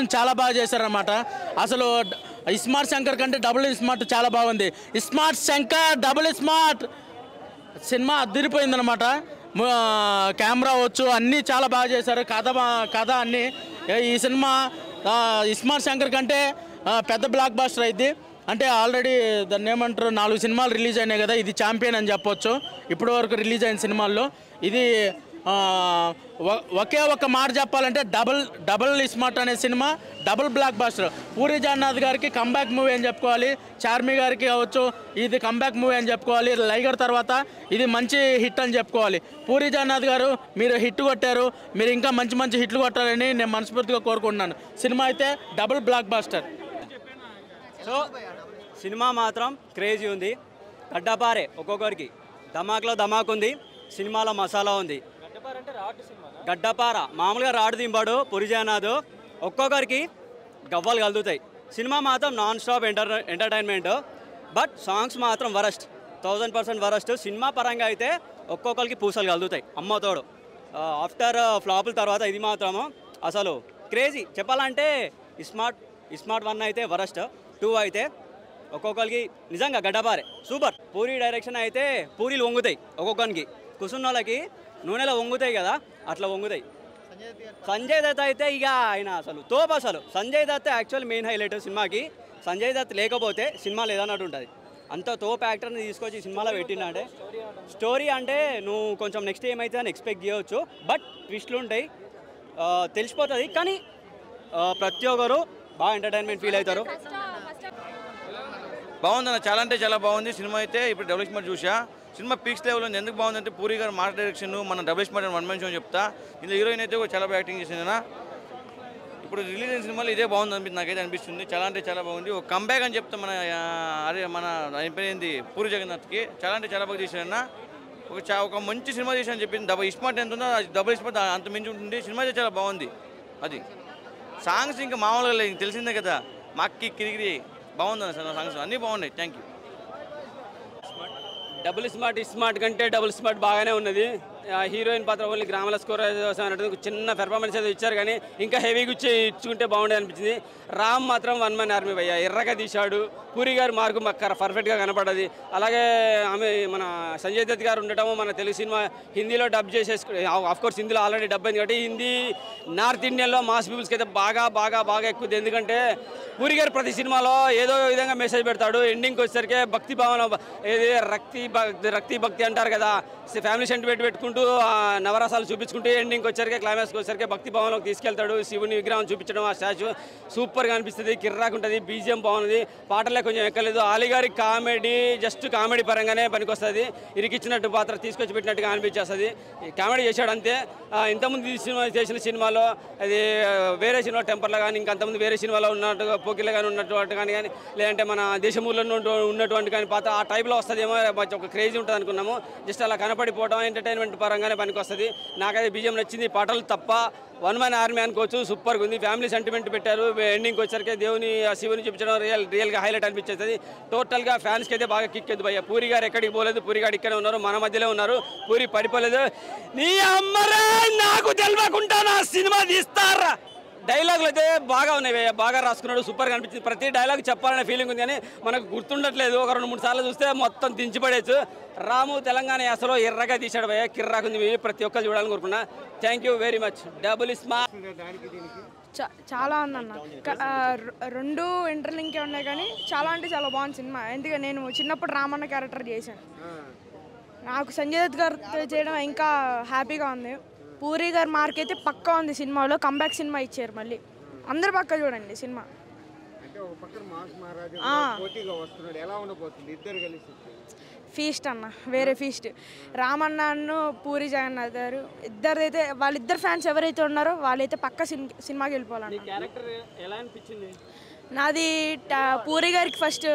చాలా బాగా చేశారన్నమాట అసలు డ- స్మార్ట్ శంకర్ కంటే డబుల్ స్మార్ట్ చాలా బాగుంది smart Shankar double smart cinema అదిరిపోయిందనమాట కెమెరా వచ్చు అన్నీ చాలా బాగా చేశారు కథ బా- కథ అన్నీ ఏ- ఈ సినిమా ఆ, ఇస్మార్ట్ శంకర్ కంటే ఆ, పెద్ద బ్లాక్ బాస్టర్ అయింది అంటే ఆల్రెడీ దాన్ని ఏమంటారు నాలుగు సినిమాలు రిలీజ్ అయినాయి కదా ఇది ఛాంపియన్ అని చెప్పొచ్చు ఇప్పటి వరకు రిలీజ్ అయిన సినిమాల్లో ఇది ఆ, ఒ- ఒకే ఒక్క మాట చెప్పాలంటే డబుల్ డబుల్ స్మార్ట్ అనే cinema double blockbuster Puri Jagannath గారికి కంబ్యాక్ మూవీ అని చెప్పుకోవాలి చార్మి గారికి కావచ్చు ఇది కంబ్యాక్ మూవీ అని చెప్పుకోవాలి లైగర్ తర్వాత ఇది మంచి హిట్ అని చెప్పుకోవాలి పూరి జగన్నాథ్ గారు మీరు హిట్ కొట్టారు మీరు ఇంకా మంచి మంచి హిట్లు కొట్టాలని నేను మనస్ఫూర్తిగా కోరుకుంటున్నాను సినిమా అయితే double blockbuster so cinema మాత్రం క్రేజీ ఉంది గడ్డపారే ఒక్కొక్కరికి ధమాక్లో ధమాక్ ఉంది సినిమాలో మసాలా ఉంది గడ్డపార మామూలుగా రాడు దింపాడు పురిజానాథ్ ఒక్కొక్కరికి గవ్వలు కలుగుతాయి సినిమా మాత్రం non stop enter entertainment but songs మాత్రం worst thousand percent worst cinema పరంగా అయితే ఒక్కొక్కరికి పూసలు కలుగుతాయి అమ్మతోడు ఆఫ్టర్ ఫ్లాపుల తర్వాత ఇది మాత్రము అసలు క్రేజీ చెప్పాలంటే స్మార్ట్ స్మార్ట్ వన్ అయితే వరస్ట్ టూ అయితే ఒక్కొక్కరికి నిజంగా గడ్డపారే సూపర్ పూరి డైరెక్షన్ అయితే పూరీలు వంగుతాయి ఒక్కొక్కరికి కుసున్నోళ్ళకి నూనెలో వంగుతాయి కదా అట్లా వంగుతాయి సంజయ్ దత్ అయితే ఇక ఆయన అసలు తోపు అసలు Sanjay Dutt actual main highlight సినిమాకి సంజయ్ దత్ లేకపోతే సినిమా లేదన్నట్టు ఉంటుంది అంత తోపు యాక్టర్ని తీసుకొచ్చి ఈ సినిమాలో పెట్టినాడే స్టోరీ అంటే నువ్వు కొంచెం నెక్స్ట్ ఏమైతే అని ఎక్స్పెక్ట్ చేయవచ్చు బట్ ట్విస్ట్లు ఉంటాయి ఆ, తెలిసిపోతుంది కానీ ఆ, ప్రతి ఒక్కరు బాగా ఎంటర్టైన్మెంట్ ఫీల్ అవుతారు బాగుందన్న చాలా అంటే చాలా బాగుంది సినిమా అయితే ఇప్పుడు డబుల్ స్మార్ట్ చూసా సినిమా పీక్స్ లెవెల్ ఉంది ఎందుకు బాగుందంటే పూరి గారు మాస్ డైరెక్షన్ మన డబుల్ స్మార్ట్ వన్ మనిషి అని చెప్తా ఇందులో హీరోయిన్ అయితే కూడా చాలా బాగా యాక్టింగ్ చేసిందన్న ఇప్పుడు రిలీజ్ అయిన సినిమాలో ఇదే బాగుంది అనిపిస్తుంది నాకైతే అనిపిస్తుంది చాలా అంటే చాలా బాగుంది ఒక కంబ్యాక్ అని చెప్తా మన ఆ, అరే మన అయిపోయింది పూరి జగన్నాథ్కి చాలా అంటే చాలా బాగా చేశారన్న ఒక చా ఒక మంచి సినిమా చేశాను చెప్పింది డబుల్ స్మార్ట్ ఎంత ఉందో అది డబుల్ స్మార్ట్ అంత మించి ఉంటుంది సినిమా అయితే చాలా బాగుంది అది సాంగ్స్ ఇంకా మామూలుగా లేదు ఇంక తెలిసిందే కదా మక్కి కిరికిరి బాగుందన్న సార్ సాంగ్స్ అన్నీ బాగున్నాయి thank you double smart smart కంటే డబుల్ స్మార్ట్ బాగానే ఉన్నది ఆ హీరోయిన్ పాత్ర ఓన్లీ గ్రామాల స్కోర్ అన్నట్టు చిన్న పెర్ఫార్మెన్స్ ఏదో ఇచ్చారు కానీ ఇంకా హెవీగా ఇచ్చి ఇచ్చుకుంటే బాగుండే అనిపించింది రామ్ మాత్రం వన్ మ్యాన్ ఆర్మీ భయ్య ఎర్రగా తీశాడు పూరి గారి మార్కు మాకు పర్ఫెక్ట్గా కనపడది అలాగే ఆమె మన సంజయ్ దత్ గారు ఉండటము మన తెలుగు సినిమా హిందీలో డబ్ చేసేసుకు ఆఫ్ కోర్స్ హిందీలో ఆల్రెడీ డబ్ అయింది కాబట్టి హిందీ నార్త్ ఇండియన్లో మాస్ పీపుల్స్కి అయితే బాగా బాగా బాగా ఎక్కువ ఎందుకంటే పూరి గారు ప్రతి సినిమాలో ఏదో విధంగా మెసేజ్ పెడతాడు ఎండింగ్కి వచ్చేసరికి భక్తి భావన ఏది రక్తి భక్తి రక్తి భక్తి అంటారు కదా ఫ్యామిలీ సెంటిమెంట్ పెట్టుకుంటూ ఆ నవరసాలు చూపించుకుంటూ ఎండింగ్కి వచ్చరికి క్లైమాక్స్కి వచ్చరికి భక్తి భావనలోకి తీసుకెళ్తాడు శివుని విగ్రహం చూపించడం ఆ స్టాచ్యూ సూపర్గా అనిపిస్తుంది కిర్రాక్ ఉంటుంది బీజిఎం బాగుంది పాటలే కొంచెం ఎక్కలేదు ఆలిగారి కామెడీ జస్ట్ కామెడీ పరంగానే పనికొస్తుంది ఇరికిచ్చినట్టు పాత్ర తీసుకొచ్చి పెట్టినట్టుగా అనిపించేస్తుంది కామెడీ చేశాడు అంతే ఆ, ఇంతకుముందు ఈ సినిమా చేసిన సినిమాలో అది ఆ, వేరే సినిమా టెంపర్లో కానీ ఇంకా అంతకుముందు వేరే సినిమాలో ఉన్నట్టుగా పోకిల్లో కానీ ఉన్నటువంటి కానీ కానీ లేదంటే మన దేశమూలలో ఉన్నటు- ఉన్నటువంటి కానీ పాత్ర ఆ టైప్లో వస్తుందేమో కొంచెం ఒక క్రేజీ ఉంటుంది అనుకున్నాము జస్ట్ అలా కనపడిపోవడం ఎంటర్టైన్మెంట్ పరంగానే పనికొస్తుంది నాకైతే బీజం నచ్చింది పాటలు తప్ప వన్ మ్యాన్ ఆర్మీ అనుకోవచ్చు సూపర్గా ఉంది ఫ్యామిలీ సెంటిమెంట్ పెట్టారు ఎండింగ్కి వచ్చరికి దేవుని ఆ శివుని చూపించడం రియల్ రియల్గా హైలైట్ అనిపించేస్తుంది టోటల్గా ఫ్యాన్స్కి అయితే బాగా కిక్ ఎద్దు భయ్య పూరి గారు ఎక్కడికి పోలేదు పూరి గారు ఇక్కడే ఉన్నారు మన మధ్యలో ఉన్నారు పూరి పడిపోలేదు నీ అమ్మరా నాకు తెలియకుండా నా సినిమా తీస్తారా డైలాగులు అయితే బాగా ఉన్నాయి భయ్య బాగా రాసుకున్నాడు సూపర్గా అనిపించింది ప్రతి డైలాగ్ చెప్పాలనే ఫీలింగ్ ఉంది కానీ మనకు గుర్తుండట్లేదు ఒక రెండు మూడు సార్లు చూస్తే మొత్తం దించిపడేచ్చు రాము తెలంగాణ యాసలో ఎర్రగా తీశాడు భయ్య కిర్రాకుంది మీరు ప్రతి ఒక్కరు చూడాలని కోరుకున్నా thank you very much double స్మా చా- చాలా ఉందన్న క- ఆ, రె- రెండు ఇంటర్లింకే ఉన్నాయి కానీ చాలా అంటే చాలా బాగుంది సినిమా ఎందుకంటే నేను చిన్నప్పుడు రామన్న క్యారెక్టర్ చేశాను నాకు సంజయ్ దత్ గారు చేయడం ఇంకా హ్యాపీగా ఉంది పూరి గారి మార్క్ అయితే పక్కా ఉంది సినిమాలో కంబ్యాక్ సినిమా ఇచ్చారు మళ్ళీ అందరు పక్క చూడండి సినిమా అంటే ఒక పక్కన మాస్ మహారాజు ఆ. పోటీగా వస్తున్నాడు ఎలా ఉండబోతుంది ఇద్దరు కలిసి ఫీస్ట్ అన్న వేరే ఫీస్ట్ రామన్న అన్ను పూరి జగన్నాథ్ గారు ఇద్దరైతే వాళ్ళిద్దరు ఫ్యాన్స్ ఎవరైతే ఉన్నారో వాళ్ళైతే పక్క సిన్- సినిమాకి వెళ్ళిపోవాలన్న క్యారెక్టర్ ఎలా అనిపించింది నాది టా- పూరి గారికి ఫస్ట్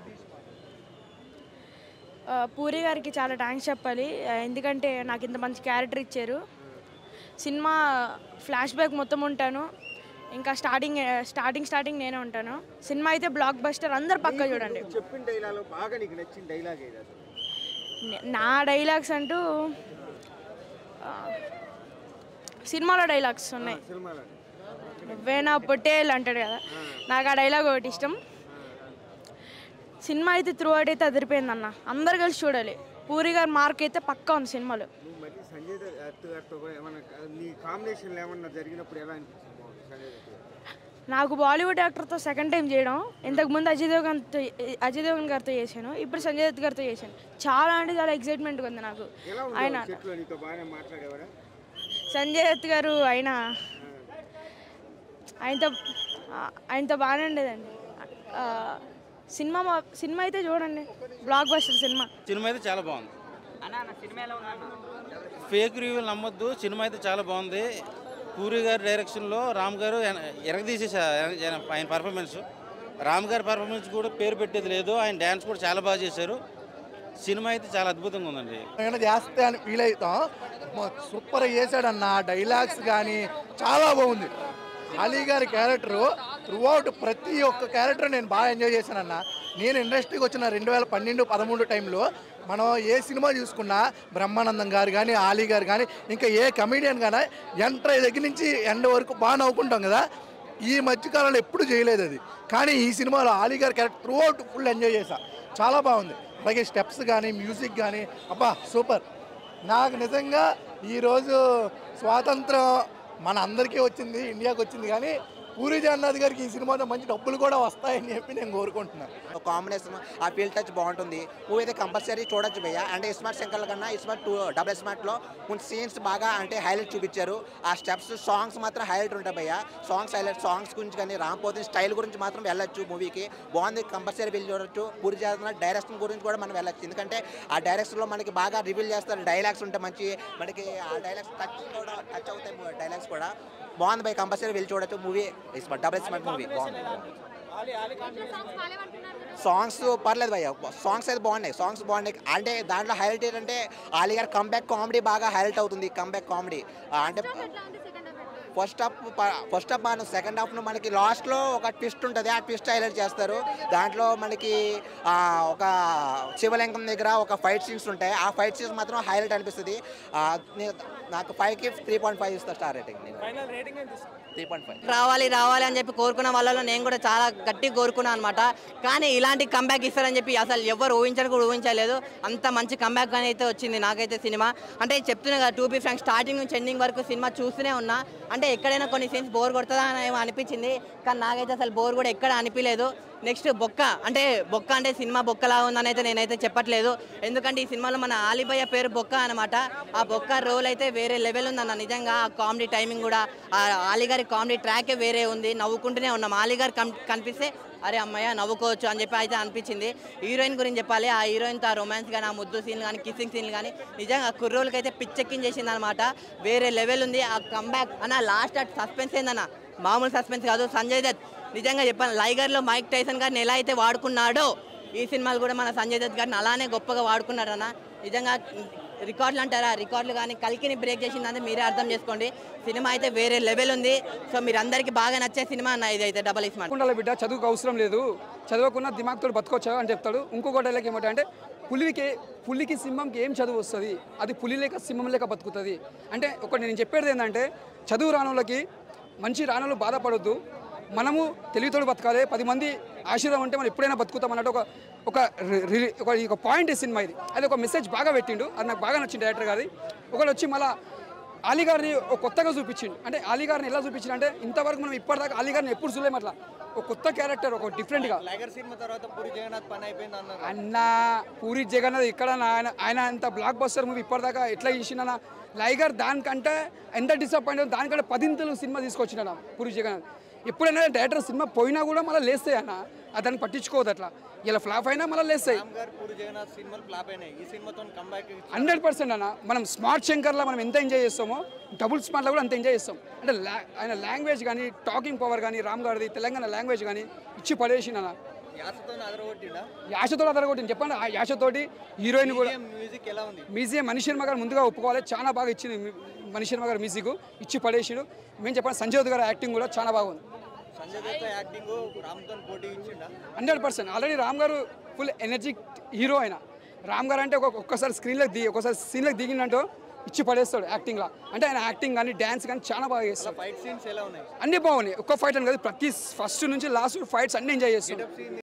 ఆ, పూరి గారికి చాలా థ్యాంక్స్ చెప్పాలి ఆ, ఎందుకంటే నాకు ఇంత మంచి క్యారెక్టర్ ఇచ్చారు సినిమా ఫ్లాష్ బ్యాక్ మొత్తం ఉంటాను ఇంకా స్టార్టింగ్ స్టార్టింగ్ స్టార్టింగ్ నేనే ఉంటాను సినిమా అయితే బ్లాక్ బస్టర్ అందరు పక్క చూడండి చెప్పిన డైలాగ్ బాగా నీకు నచ్చిన డైలాగ్ ఏది అసలు నే- నా డైలాగ్స్ అంటూ ఆ, సినిమాలో డైలాగ్స్ ఉన్నాయి సినిమాలో నువ్వేనా పొట్టేలు అంటాడు కదా నాకు ఆ డైలాగ్ ఒకటి ఇష్టం సినిమా అయితే త్రూ అవుట్ అయితే అదిరిపోయింది అన్న అందరు కలిసి చూడాలి పూరి గారి మార్క్ అయితే పక్కా ఉంది సినిమాలో నువ్వు మళ్ళీ సంజయ్ దత్ గారితో కూడా ఏమన్నా నీ కాంబినేషన్లో ఏమన్నా జరిగినప్పుడు ఎలా అనిపించింది బాగుంది సంజయ్ దత్ గారు నాకు బాలీవుడ్ యాక్టర్తో సెకండ్ టైం చేయడం ఇంతకుముందు అజయ్ దేవగన్తో అజయ్ దేవగన్ గారితో చేశాను ఇప్పుడు సంజయ్ దత్ గారితో చేశాను చాలా అంటే చాలా ఎక్సైట్మెంట్గా ఉంది నాకు ఎలా ఆయన ఉంది చెట్లో నీతో బాగానే మాట్లాడేవారా సంజయ్ దత్ గారు ఆయన ఆయనతో ఆయనతో బాగానే ఉండేదండి ఆ, సినిమా మా- సినిమా అయితే చూడండి బ్లాక్ బస్టర్ సినిమా సినిమా అయితే చాలా బాగుంది ఫేక్ రివ్యూలు నమ్మొద్దు సినిమా అయితే చాలా బాగుంది పూరి గారి డైరెక్షన్లో రామ్ గారు ఎన- ఎరగదీసేసారు ఎన- ఆయన పర్ఫార్మెన్స్ రామ్ గారి పర్ఫార్మెన్స్ కూడా పేరు పెట్టేది లేదు ఆయన డ్యాన్స్ కూడా చాలా బాగా చేశారు సినిమా అయితే చాలా అద్భుతంగా ఉందండి ఏమైనా చేస్తే అని ఫీల్ అవుతాం మొ- సూపర్ చేశాడన్న డైలాగ్స్ కానీ చాలా బాగుంది అలీ గారి క్యారెక్టరు త్రూఅవుట్ ప్రతి ఒక్క క్యారెక్టర్ నేను బాగా ఎంజాయ్ చేశానన్న నేను ఇండస్ట్రీకి వచ్చిన రెండు వేల పన్నెండు పదమూడు టైంలో మనం ఏ సినిమా చూసుకున్నా బ్రహ్మానందం గారు కానీ ఆలీ గారు కానీ ఇంకా ఏ కమీడియన్ కానీ ఎంటర్ దగ్గర నుంచి ఎండ్ వరకు బాగా నవ్వుకుంటాం కదా ఈ మధ్యకాలంలో ఎప్పుడు చేయలేదు అది కానీ ఈ సినిమాలో ఆలీ గారి character throughout full enjoy చేశా చాలా బాగుంది అలాగే స్టెప్స్ కానీ మ్యూజిక్ కానీ అబ్బా సూపర్ నాకు నిజంగా ఈరోజు స్వాతంత్రం మన అందరికీ వచ్చింది ఇండియాకి వచ్చింది కానీ పూరి జగన్నాథ్ గారికి ఈ సినిమాలో మంచి డబ్బులు కూడా వస్తాయని చెప్పి నేను కోరుకుంటున్నాను కాంబినేషన్ ఆ ఫీల్ టచ్ బాగుంటుంది మూవీ అయితే కంపల్సరీ చూడొచ్చు భయ్య అంటే ఇస్మార్ట్ శంకర్ల కన్నా ఇస్మార్ట్ టూ డబుల్ స్మార్ట్లో కొన్ని సీన్స్ బాగా అంటే హైలైట్ చూపించారు ఆ స్టెప్స్ సాంగ్స్ మాత్రం హైలైట్ ఉంటాయి భయ్య సాంగ్స్ హైలైట్ సాంగ్స్ గురించి కానీ రాంపోతే స్టైల్ గురించి మాత్రం వెళ్ళొచ్చు మూవీకి బాగుంది కంపల్సరీ వెళ్ళి చూడొచ్చు పూరి జగన్నాథ్ డైరెక్షన్ గురించి కూడా మనం వెళ్ళొచ్చు ఎందుకంటే ఆ డైరెక్షన్లో మనకి బాగా రివీల్ చేస్తారు డైలాగ్స్ ఉంటాయి మంచి మనకి ఆ డైలాగ్స్ టచ్ కూడా టచ్ అవుతాయి డైలాగ్స్ కూడా బాగుంది భయ్ కంపల్సరీ వెళ్ళి చూడొచ్చు movie iSmart double smart movie బాగుంది సాంగ్స్ పర్లేదు భయ్య సాంగ్స్ అయితే బాగున్నాయి సాంగ్స్ బాగున్నాయి అంటే దాంట్లో హైలైట్ ఏంటంటే ఆలీ గారి కంబ్యాక్ కామెడీ బాగా హైలైట్ అవుతుంది కంబ్యాక్ కామెడీ అంటే ఫస్ట్ హాఫ్ ఫస్ట్ హాఫ్ మనం సెకండ్ హాఫ్ను మనకి లాస్ట్లో ఒక ట్విస్ట్ ఉంటుంది ఆ ట్విస్ట్ హైలైట్ చేస్తారు దాంట్లో మనకి ఆ, ఒక శివలింగం దగ్గర ఒక ఫైట్ సీన్స్ ఉంటాయి ఆ ఫైట్ సీన్స్ మాత్రం హైలైట్ అనిపిస్తుంది ఆ, నే- నాకు ఫైవ్కి త్రీ పాయింట్ ఫైవ్ ఇస్తా స్టార్ రేటింగ్ నేను త్రీ పాయింట్ ఫైవ్ రావాలి రావాలి అని చెప్పి కోరుకున్న వాళ్ళలో నేను కూడా చాలా గట్టిగా కోరుకున్నాను అనమాట కానీ ఇలాంటి కంబ్యాక్ ఇస్తారని చెప్పి అసలు ఎవరు ఊహించని కూడా ఊహించలేదు అంత మంచి కంబ్యాక్ అని అయితే వచ్చింది నాకైతే సినిమా అంటే చెప్తున్నా కదా టూ బీ ఫ్రాంక్ స్టార్టింగ్ నుంచి ఎండింగ్ వరకు సినిమా చూస్తూనే ఉన్నా అంటే ఎక్కడైనా కొన్ని సీన్స్ బోర్ కొడుతుందా అని ఏమో అనిపించింది కానీ నాకైతే అసలు బోర్ కూడా ఎక్కడ అనిపించలేదు నెక్స్ట్ బొక్క అంటే బొక్క అంటే సినిమా బొక్కలా ఉందని అయితే నేనైతే చెప్పట్లేదు ఎందుకంటే ఈ సినిమాలో మన ఆలిబయ్య పేరు బొక్క అనమాట ఆ బొక్క రోల్ అయితే వేరే లెవెల్ ఉందన్న నిజంగా ఆ కామెడీ టైమింగ్ కూడా ఆ ఆలి గారి కామెడీ ట్రాకే వేరే ఉంది నవ్వుకుంటూనే ఉన్నాం ఆలి గారు కం- కనిపిస్తే అరే అమ్మయ్య నవ్వుకోవచ్చు అని చెప్పి అయితే అనిపించింది హీరోయిన్ గురించి చెప్పాలి ఆ హీరోయిన్తో ఆ రొమాన్స్ కానీ ఆ ముద్దు సీన్లు కానీ కిస్సింగ్ సీన్లు కానీ నిజంగా ఆ కుర్రోళ్ళకి అయితే పిచ్చెక్కించేసింది అనమాట వేరే లెవెల్ ఉంది ఆ కంబ్యాక్ అన్న లాస్ట్ అట్ సస్పెన్స్ ఏందన్న మామూలు సస్పెన్స్ కాదు సంజయ్ దత్ నిజంగా చెప్పాను లైగర్లో మైక్ టైసన్ గారిని ఎలా అయితే వాడుకున్నాడో ఈ సినిమాలు కూడా మన సంజయ్ దత్ గారిని అలానే గొప్పగా వాడుకున్నాడు అన్న నిజంగా రికార్డులు అంటారా రికార్డులు కానీ కలికిని బ్రేక్ చేసిందంటే మీరే అర్థం చేసుకోండి సినిమా అయితే వేరే లెవెల్ ఉంది సో మీరు అందరికీ బాగా నచ్చే సినిమా అన్న ఇది అయితే డబల్ ఇస్మార్ట్ ఉండాలి బిడ్డ చదువుకు అవసరం లేదు చదవకున్న దిమాగ్తో బతకొచ్చా అని చెప్తాడు ఇంకొక డైలాగ్ ఏమంటే అంటే పులికి పులికి సింహంకి ఏం చదువు వస్తుంది అది పులి లేక సింహం లేక బతుకుతుంది అంటే ఒకటి నేను చెప్పేది ఏంటంటే చదువు రానులకి మంచి రానులు బాధపడొద్దు మనము తెలివితోడు బతకాలి పది మంది ఆశీర్వాదం ఉంటే మనం ఎప్పుడైనా బతుకుతాం అన్నట్టు ఒక ఒక రి- రి- ఒక ఒక పాయింట్ ఈ సినిమా ఇది అది ఒక మెసేజ్ బాగా పెట్టిండు అది నాకు బాగా నచ్చింది డైరెక్టర్ గారి ఒకటి వచ్చి మళ్ళీ అలీ గారిని ఒక కొత్తగా చూపించిండు అంటే అలీ గారిని ఎలా చూపించిండు అంటే ఇంతవరకు మనం ఇప్పటిదాకా అలీ గారిని ఎప్పుడు చూడలేము అట్లా ఒక కొత్త క్యారెక్టర్ ఒక డిఫరెంట్గా టైగర్ సినిమా తర్వాత పూరి జగన్నాథ్ పని అయిపోయింది అన్నారు అన్న పూరి జగన్నాథ్ ఇక్కడ ఆయన ఆయన అంత బ్లాక్ బస్టర్ మూవీ ఇప్పటిదాకా ఎట్లా చేసిండన్న లైగర్ దానికంటే ఎంత డిసప్పాయింట్ దానికంటే పదింతలు సినిమా తీసుకొచ్చిండన్న పూరి జగన్నాథ్ ఎప్పుడైనా డైరెక్టర్ సినిమా పోయినా కూడా మళ్ళీ లేస్తాయి అన్న అది దాన్ని పట్టించుకోవద్దు అట్లా ఇలా ఫ్లాప్ అయినా మళ్ళీ లేస్తాయి రామ్ గారు పూరి జగన్నాథ్ సినిమాలు ఫ్లాప్ అయినాయి ఈ సినిమాతో కంబ్యాక్ హండ్రెడ్ పర్సెంట్ అన్న మనం స్మార్ట్ శంకర్లో మనం ఎంత ఎంజాయ్ చేస్తామో డబుల్ స్మార్ట్లో కూడా అంత ఎంజాయ్ చేస్తాం అంటే లా- ఆయన లాంగ్వేజ్ కానీ టాకింగ్ పవర్ కానీ రామ్ గారిది తెలంగాణ లాంగ్వేజ్ కానీ ఇచ్చి పడేసిండు అన్న యాసతో అదరగొట్టిండా యాషతో అదరగొట్టింది చెప్పండి ఆ యాషతోటి హీరోయిన్ కూడా మ్యూజిక్ ఎలా ఉంది మ్యూజియం మనిషి శర్మ గారు ముందుగా ఒప్పుకోవాలి చాలా బాగా ఇచ్చింది మి- మనిషి శర్మ గారు మ్యూజిక్ ఇచ్చి పడేసిడు మేము చెప్పండి సంజయ్ దత్ గారి యాక్టింగ్ కూడా చాలా బాగుంది సంజయ్ దత్త యాక్టింగ్ రామ్తో పోటీ ఇచ్చిండా హండ్రెడ్ పర్సెంట్ ఆల్రెడీ రామ్ గారు ఫుల్ ఎనర్జీ హీరో ఆయన రామ్ గారు అంటే ఒక ఒక్కసారి స్క్రీన్లోకి దిగి ఒకసారి సీన్లోకి దిగిందంటూ ఇచ్చి పడేస్తాడు యాక్టింగ్లా అంటే ఆయన యాక్టింగ్ కానీ డ్యాన్స్ కానీ చాలా బాగా చేస్తాడు ఫైట్ సీన్స్ ఎలా ఉన్నాయి అన్నీ బాగున్నాయి ఒక్క ఫైట్ అని కాదు ప్రతి ఫస్ట్ నుంచి లాస్ట్ ఫైట్స్ అన్ని ఎంజాయ్ చేస్తాడు